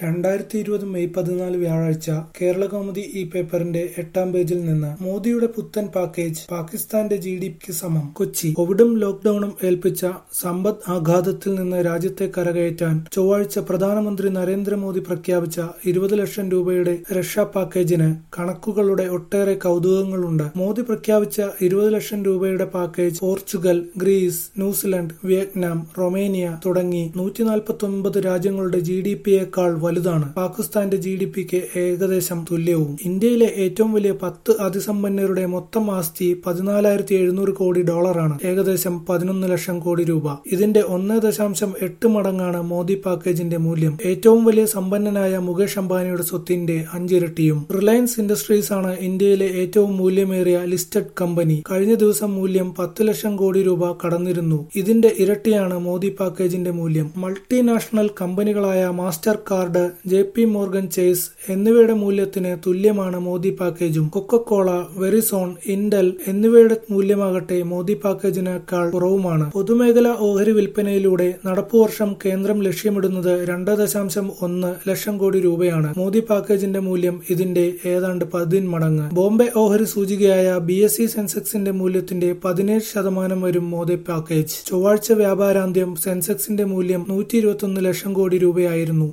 രണ്ടായിരത്തി ഇരുപത് മെയ് പതിനാല് വ്യാഴാഴ്ച കേരളകൗമുദി ഈ പേപ്പറിന്റെ എട്ടാം പേജിൽ നിന്ന് മോദിയുടെ പുത്തൻ പാക്കേജ് പാകിസ്ഥാന്റെ ജി ഡി പിക്ക് സമം കൊച്ചി കോവിഡും ലോക്ഡൌണും ഏൽപ്പിച്ച സമ്പദ് ആഘാതത്തിൽ നിന്ന് രാജ്യത്തെ കരകയറ്റാൻ ചൊവ്വാഴ്ച പ്രധാനമന്ത്രി നരേന്ദ്രമോദി പ്രഖ്യാപിച്ച ഇരുപത് ലക്ഷം രൂപയുടെ രക്ഷാ പാക്കേജിന് കണക്കുകളുടെ ഒട്ടേറെ കൗതുകങ്ങളുണ്ട് മോദി പ്രഖ്യാപിച്ച ഇരുപത് ലക്ഷം രൂപയുടെ package Portugal Greece New Zealand Vietnam Romania തുടങ്ങി നൂറ്റി നാൽപ്പത്തി ഒൻപത് രാജ്യങ്ങളുടെ ജി ഡി പിയേക്കാൾ വലുതാണ് പാകിസ്ഥാന്റെ ജി ഡി പിക്ക് ഏകദേശം തുല്യവും ഇന്ത്യയിലെ ഏറ്റവും വലിയ പത്ത് അതിസമ്പന്നരുടെ മൊത്തം ആസ്തി പതിനാലായിരത്തി എഴുന്നൂറ് കോടി ഡോളറാണ് ഏകദേശം പതിനൊന്ന് ലക്ഷം കോടി രൂപ ഇതിന്റെ ഒന്ന് ദശാംശം എട്ട് മടങ്ങാണ് മോദി പാക്കേജിന്റെ മൂല്യം ഏറ്റവും വലിയ സമ്പന്നനായ മുകേഷ് അംബാനിയുടെ സ്വത്തിന്റെ അഞ്ചിരട്ടിയും റിലയൻസ് ഇൻഡസ്ട്രീസ് ആണ് ഇന്ത്യയിലെ ഏറ്റവും മൂല്യമേറിയ ലിസ്റ്റഡ് കമ്പനി കഴിഞ്ഞ ദിവസം മൂല്യം പത്ത് ലക്ഷം കോടി രൂപ കടന്നിരുന്നു ഇതിന്റെ ഇരട്ടിയാണ് മോദി പാക്കേജിന്റെ മൂല്യം മൾട്ടിനാഷണൽ കമ്പനികളായ Mastercard J P Morgan Chase എന്നിവയുടെ മൂല്യത്തിന് തുല്യമാണ് മോദി പാക്കേജും കൊക്കക്കോള വെറിസോൺ ഇന്റൽ എന്നിവയുടെ മൂല്യമാകട്ടെ മോദി പാക്കേജിനേക്കാൾ കുറവുമാണ് പൊതുമേഖലാ ഓഹരി വിൽപ്പനയിലൂടെ നടപ്പുവർഷം കേന്ദ്രം ലക്ഷ്യമിടുന്നത് രണ്ട് ദശാംശം ഒന്ന് ലക്ഷം കോടി രൂപയാണ് മോദി പാക്കേജിന്റെ മൂല്യം ഇതിന്റെ ഏതാണ്ട് പതിന്മടങ്ങ് ബോംബെ ഓഹരി സൂചികയായ ബി എസ് സി സെൻസെക്സിന്റെ മൂല്യത്തിന്റെ പതിനേഴ് ശതമാനം വരും മോദി പാക്കേജ് ചൊവ്വാഴ്ച വ്യാപാരാന്ത്യം സെൻസെക്സിന്റെ മൂല്യം നൂറ്റി ലക്ഷം കോടി രൂപയായിരുന്നു